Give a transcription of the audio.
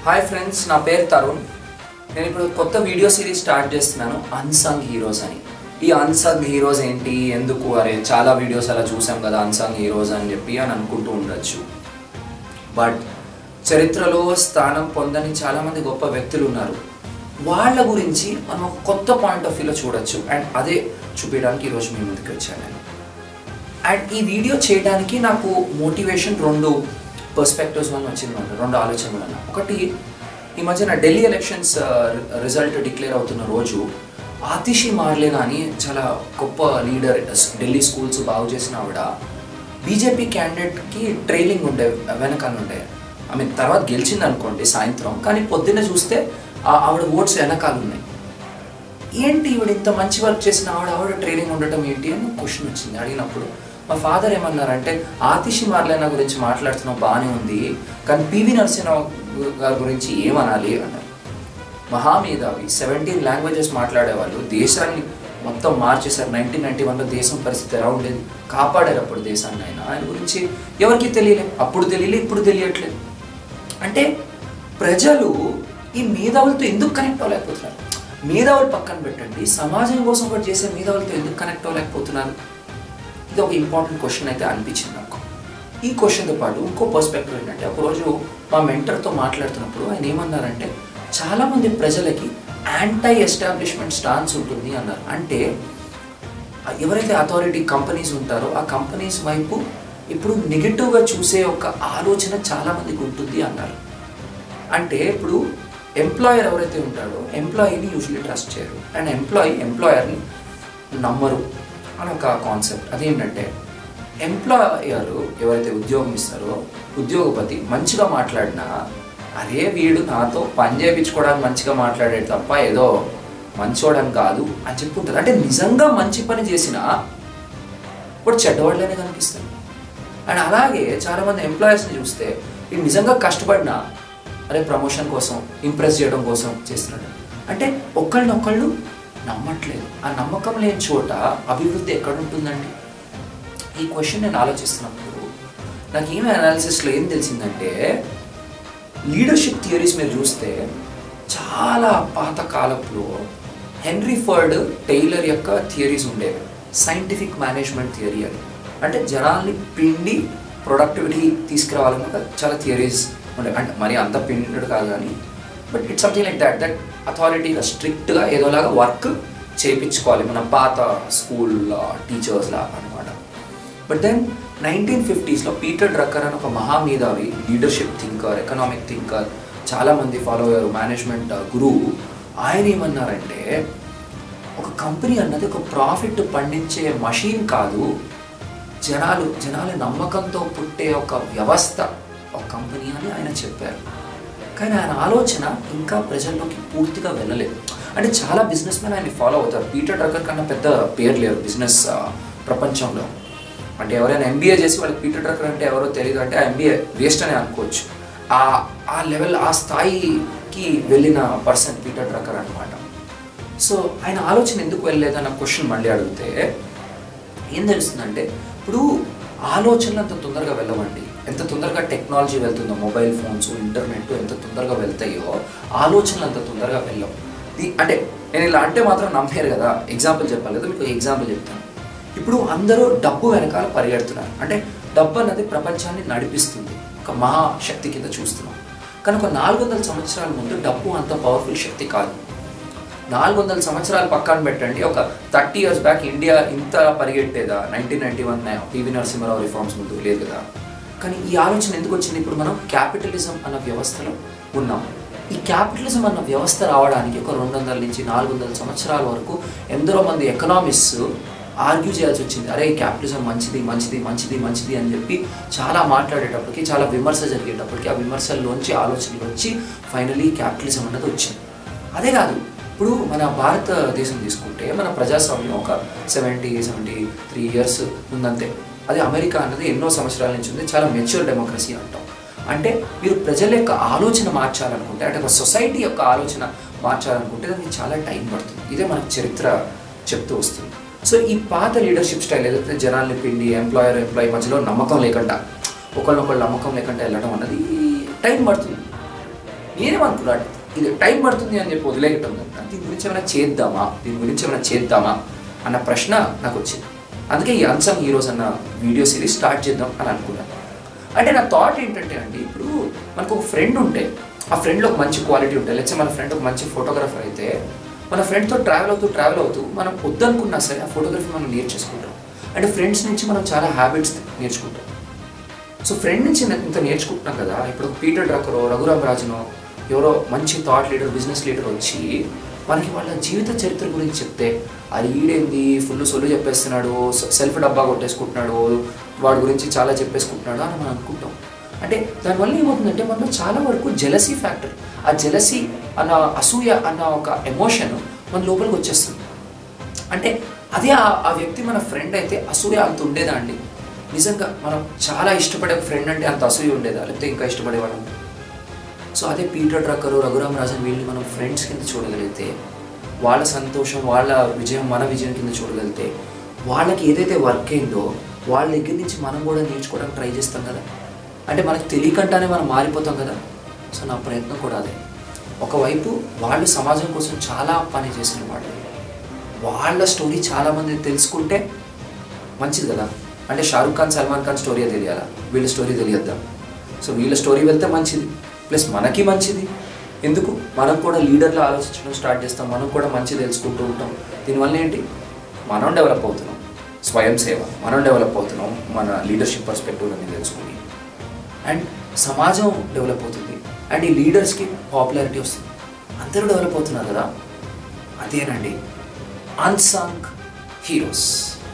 hi friends నా పేరు తరుణ్ నేను ఇప్పుడు కొత్త వీడియో సిరీస్ స్టార్ట్ చేస్తున్నాను అన్సంగ్ హీరోస్ అని ఈ అన్సంగ్ హీరోస్ ఏంటి ఎందుకు అరే చాలా వీడియోస్ అలా చూసాం కదా అన్సంగ్ హీరోస్ అని చెప్పి అని అనుకుంటూ ఉండొచ్చు బట్ చరిత్రలో స్థానం పొందని చాలామంది గొప్ప వ్యక్తులు ఉన్నారు వాళ్ళ గురించి మనం ఒక కొత్త పాయింట్ ఆఫ్ వ్యూలో చూడొచ్చు అండ్ అదే చూపించడానికి ఈరోజు మీ ముందుకు వచ్చాను నేను అండ్ ఈ వీడియో చేయడానికి నాకు మోటివేషన్ రెండు పర్స్పెక్టివ్స్ వల్ల వచ్చిందన్నమాట రెండు ఆలోచనలు వల్ల ఒకటి ఈ మధ్యన ఢిల్లీ ఎలక్షన్స్ రిజల్ట్ డిక్లేర్ అవుతున్న రోజు ఆతిషి మార్లేనా అని చాలా గొప్ప లీడర్ ఢిల్లీ స్కూల్స్ బాగు చేసిన ఆవిడ బీజేపీ క్యాండిడేట్కి ట్రైలింగ్ ఉండే వెనకాల ఉండే ఐ మీన్ తర్వాత గెలిచింది అనుకోండి సాయంత్రం కానీ పొద్దున్న చూస్తే ఆ- ఆవిడ ఓట్స్ వెనకాల ఉన్నాయి ఏంటి ఈవిడ ఇంత మంచి వర్క్ చేసిన ఆవిడ ఆవిడ ట్రైనింగ్ ఉండటం ఏంటి అని క్వశ్చన్ వచ్చింది అడిగినప్పుడు మా ఫాదర్ ఏమన్నారంటే ఆతిషి మార్లేనా గురించి మాట్లాడుతున్నావు బాగానే ఉంది కానీ పివి నరసింహరావు గారి గురించి ఏమనాలి అన్నారు మహామేధావి సెవెంటీన్ లాంగ్వేజెస్ మాట్లాడేవాళ్ళు దేశాన్ని మొత్తం మార్చేశారు నైన్టీన్ నైన్టీ వన్లో దేశం పరిస్థితి ఎలా ఉండేది కాపాడారు అప్పుడు దేశాన్ని ఆయన ఆయన గురించి ఎవరికి తెలియలేదు అప్పుడు తెలియలేదు ఇప్పుడు తెలియట్లేదు అంటే ప్రజలు ఈ మేధావులతో ఎందుకు కనెక్ట్ అవ్వలేకపోతున్నారు మేధావులు పక్కన పెట్టండి సమాజం కోసం ఒకటి చేసే మేధావులతో ఎందుకు కనెక్ట్ అవ్వలేకపోతున్నారు ఇది ఒక ఇంపార్టెంట్ క్వశ్చన్ అయితే అనిపించింది నాకు ఈ క్వశ్చన్తో పాటు ఇంకో పర్స్పెక్టివ్ ఏంటంటే ఒకరోజు మా మెంటర్తో మాట్లాడుతున్నప్పుడు ఆయన ఏమన్నారంటే చాలామంది ప్రజలకి యాంటై ఎస్టాబ్లిష్మెంట్ స్టాన్స్ ఉంటుంది అన్నారు అంటే ఎవరైతే అథారిటీ కంపెనీస్ ఉంటారో ఆ కంపెనీస్ వైపు ఇప్పుడు నెగిటివ్గా చూసే ఒక ఆలోచన చాలామందికి ఉంటుంది అన్నారు అంటే ఇప్పుడు ఎంప్లాయర్ ఎవరైతే ఉంటాడో ఎంప్లాయీని యూజువలీ ట్రస్ట్ చేయరు అండ్ ఎంప్లాయీ ఎంప్లాయర్ని నమ్మరు అని ఒక కాన్సెప్ట్ అదేంటంటే ఎంప్లాయర్ ఎవరైతే ఉద్యోగం ఇస్తారో ఉద్యోగపతి మంచిగా మాట్లాడినా అదే వీడు నాతో పని చేయించుకోవడానికి మంచిగా మాట్లాడాడు తప్ప ఏదో మంచోడని కాదు అని చెప్పుకుంటారు అంటే నిజంగా మంచి పని చేసినా వాడు చెడ్డవాళ్ళనే కనిపిస్తాడు అండ్ అలాగే చాలామంది ఎంప్లాయీస్ని చూస్తే వీడు నిజంగా కష్టపడినా అరే ప్రమోషన్ కోసం ఇంప్రెస్ చేయడం కోసం చేస్తున్నాడు అంటే ఒకళ్ళనొకళ్ళు నమ్మట్లేదు ఆ నమ్మకం లేని చోట అభివృద్ధి ఎక్కడ ఉంటుందండి ఈ క్వశ్చన్ నేను ఆలోచిస్తున్నప్పుడు నాకు ఏమి అనాలిసిస్లో ఏం తెలిసిందంటే లీడర్షిప్ థియరీస్ మీరు చూస్తే చాలా పాత కాలంలో హెన్రీ ఫర్డ్ టైలర్ యొక్క థియరీస్ ఉండేవి సైంటిఫిక్ మేనేజ్మెంట్ థియరీ అని అంటే జనాల్ని పిండి ప్రొడక్టివిటీ తీసుకురావాలని ఒక చాలా థియరీస్ ఉండేవి అంటే మరి అంత పిండిడు కాదు కానీ but it's something like that that అథారిటీగా స్ట్రిక్ట్గా ఏదోలాగా వర్క్ చేయించుకోవాలి మన పాత స్కూల్ టీచర్స్లా అనమాట బట్ దెన్ నైన్టీన్ ఫిఫ్టీస్లో పీటర్ డ్రక్కర్ అని ఒక మహామేధావి లీడర్షిప్ థింకర్ ఎకనామిక్ థింకర్ చాలామంది ఫాలో అయ్యారు మేనేజ్మెంట్ గురువు ఆయన ఏమన్నారంటే ఒక కంపెనీ అన్నది ఒక ప్రాఫిట్ పండించే మషీన్ కాదు జనాలు జనాల నమ్మకంతో పుట్టే ఒక వ్యవస్థ ఒక కంపెనీ అని ఆయన చెప్పారు కానీ ఆయన ఆలోచన ఇంకా ప్రజల్లోకి పూర్తిగా వెళ్ళలేదు అంటే చాలా బిజినెస్ మెన్ ఆయన ఫాలో అవుతారు పీటర్ డ్రక్కర్ కన్నా పెద్ద పేరు లేరు బిజినెస్ ప్రపంచంలో అంటే ఎవరైనా ఎంబీఏ చేసి వాళ్ళకి పీటర్ డ్రక్కర్ అంటే ఎవరో తెలియదు అంటే ఆ ఎంబీఏ వేస్ట్ అని అనుకోవచ్చు ఆ ఆ లెవెల్ ఆ స్థాయికి వెళ్ళిన పర్సన్ పీటర్ డ్రక్కర్ అనమాట సో ఆయన ఆలోచన ఎందుకు వెళ్ళలేదు అన్న క్వశ్చన్ మళ్ళీ అడిగితే ఏం తెలుస్తుందంటే ఇప్పుడు ఆలోచనలు అంత తొందరగా వెళ్ళవండి ఎంత తొందరగా టెక్నాలజీ వెళ్తుందో మొబైల్ ఫోన్స్ ఇంటర్నెట్ ఎంత తొందరగా వెళ్తాయో ఆలోచనలు అంత తొందరగా వెళ్ళవు ది- అంటే నేను ఇలా అంటే మాత్రం నమ్మేరు కదా ఎగ్జాంపుల్ చెప్పాలి కదా మీకు ఎగ్జాంపుల్ చెప్తాను ఇప్పుడు అందరూ డబ్బు వెనకాల పరిగెడుతున్నారు అంటే డబ్బు అన్నది ప్రపంచాన్ని నడిపిస్తుంది ఒక మహాశక్తి కింద చూస్తున్నాం కానీ ఒక నాలుగు వందల సంవత్సరాల ముందు డబ్బు అంత పవర్ఫుల్ శక్తి కాదు నాలుగు వందల సంవత్సరాలు పక్కన పెట్టండి ఒక థర్టీ ఇయర్స్ బ్యాక్ ఇండియా ఇంత పరిగెట్టేదా nineteen ninety one P V Narasimha Rao reforms ముందు లేదు కదా కానీ ఈ ఆలోచన ఎందుకు వచ్చింది ఇప్పుడు మనం క్యాపిటలిజం అన్న వ్యవస్థలో ఉన్నాం ఈ క్యాపిటలిజం అన్న వ్యవస్థ రావడానికి ఒక రెండు వందల నుంచి నాలుగు వందల సంవత్సరాల వరకు ఎందరో మంది ఎకనామిక్స్ ఆర్గ్యూ చేయాల్సి వచ్చింది అరే ఈ క్యాపిటలిజం మంచిది మంచిది మంచిది మంచిది అని చెప్పి చాలా మాట్లాడేటప్పటికి చాలా విమర్శ జరిగేటప్పటికి ఆ విమర్శల్లోంచి ఆలోచనలు వచ్చి ఫైనలీ క్యాపిటలిజం అన్నది వచ్చింది అదే కాదు ఇప్పుడు మన భారతదేశం తీసుకుంటే మన ప్రజాస్వామ్యం ఒక సెవెంటీ సెవెంటీ త్రీ ఇయర్స్ ఉందంతే అదే అమెరికా అన్నది ఎన్నో సంవత్సరాల నుంచి ఉంది చాలా మెచ్యూర్ డెమోక్రసీ అంటాం అంటే మీరు ప్రజల యొక్క ఆలోచన మార్చాలనుకుంటే అంటే ఒక సొసైటీ యొక్క ఆలోచన మార్చాలనుకుంటే దానికి చాలా టైం పడుతుంది ఇదే మనకు చరిత్ర చెప్తూ వస్తుంది సో ఈ పాత లీడర్షిప్ స్టైల్ ఏదైతే జనాల్ని పిండి ఎంప్లాయర్ ఎంప్లాయీ మధ్యలో నమ్మకం లేకుండా ఒకళ్ళనొకళ్ళు నమ్మకం లేకుండా వెళ్ళడం అన్నది టైం పడుతుంది నేనేమనుకున్నాడు ఇది టైం పడుతుంది అని చెప్పి వదిలేయటం కన్నా దీని గురించి ఏమైనా చేద్దామా దీని గురించి ఏమైనా చేద్దామా అన్న ప్రశ్న నాకు వచ్చింది అందుకే ఈ అన్సంగ్ హీరోస్ అన్న వీడియో సిరీస్ స్టార్ట్ చేద్దాం అని అనుకున్నాను అంటే నా థాట్ ఏంటంటే అండి ఇప్పుడు మనకు ఒక ఫ్రెండ్ ఉంటే ఆ ఫ్రెండ్లో ఒక మంచి క్వాలిటీ ఉంటే లేకపోతే మన ఫ్రెండ్ ఒక మంచి ఫోటోగ్రాఫర్ అయితే మన ఫ్రెండ్తో ట్రావెల్ అవుతూ ట్రావెల్ అవుతూ మనం వద్దనుకున్నా సరే ఆ ఫోటోగ్రఫీ మనం నేర్చేసుకుంటాం అంటే ఫ్రెండ్స్ నుంచి మనం చాలా హ్యాబిట్స్ నేర్చుకుంటాం సో ఫ్రెండ్ నుంచి నేను ఇంత నేర్చుకుంటున్నాం కదా ఇప్పుడు పీటర్ డ్రక్కరో రఘురామ్ రాజునో ఎవరో మంచి థాట్ లీడర్ బిజినెస్ లీడర్ వచ్చి మనకి వాళ్ళ జీవిత చరిత్ర గురించి చెప్తే అది ఈడేంది ఫుల్ సొల్లు చెప్పేస్తున్నాడు సెల్ఫ్ డబ్బా కొట్టేసుకుంటున్నాడు వాడి గురించి చాలా చెప్పేసుకుంటున్నాడు అని మనం అనుకుంటాం అంటే దానివల్ల ఏమవుతుందంటే మనలో చాలా వరకు జెలసీ ఫ్యాక్టర్ ఆ జెలసీ అన్న అసూయ అన్న ఒక ఎమోషన్ మన లోపలికి వచ్చేస్తుంది అంటే అదే ఆ- ఆ వ్యక్తి మన ఫ్రెండ్ అయితే అసూయ అంత ఉండేదా అండి నిజంగా మనం చాలా ఇష్టపడే ఒక ఫ్రెండ్ అంటే అంత అసూయ ఉండేదా లేకపోతే ఇంకా ఇష్టపడేవాళ్ళం సో అదే పీటర్ ట్రక్కరు రఘురామ్ రాజన్ వీళ్ళని మనం ఫ్రెండ్స్ కింద చూడగలిగితే వాళ్ళ సంతోషం వాళ్ళ విజయం మన విజయం కింద చూడగలిగితే వాళ్ళకి ఏదైతే వర్క్ అయిందో వాళ్ళ దగ్గర నుంచి మనం కూడా నేర్చుకోవడానికి ట్రై చేస్తాం కదా అంటే మనకు తెలియకుండానే మనం మారిపోతాం కదా సో నా ప్రయత్నం కూడా అదే ఒకవైపు వాళ్ళు సమాజం కోసం చాలా పని చేసిన వాళ్ళు వాళ్ళ స్టోరీ చాలామంది తెలుసుకుంటే మంచిది కదా అంటే షారుఖ్ ఖాన్ సల్మాన్ ఖాన్ స్టోరీ తెలియాలా వీళ్ళ స్టోరీ తెలియద్దా సో వీళ్ళ స్టోరీ వెళ్తే మంచిది ప్లస్ మనకి మంచిది ఎందుకు మనం కూడా లీడర్లో ఆలోచించడం స్టార్ట్ చేస్తాం మనం కూడా మంచి తెలుసుకుంటూ ఉంటాం దీనివల్ల ఏంటి మనం డెవలప్ అవుతున్నాం స్వయం సేవ మనం డెవలప్ అవుతున్నాం మన లీడర్షిప్ పర్స్పెక్టివ్ అనేది తెలుసుకుని అండ్ సమాజం డెవలప్ అవుతుంది అండ్ ఈ లీడర్స్కి పాపులారిటీ వస్తుంది అందరూ డెవలప్ అవుతున్నారు కదా అదేనండి అన్సాంగ్ హీరోస్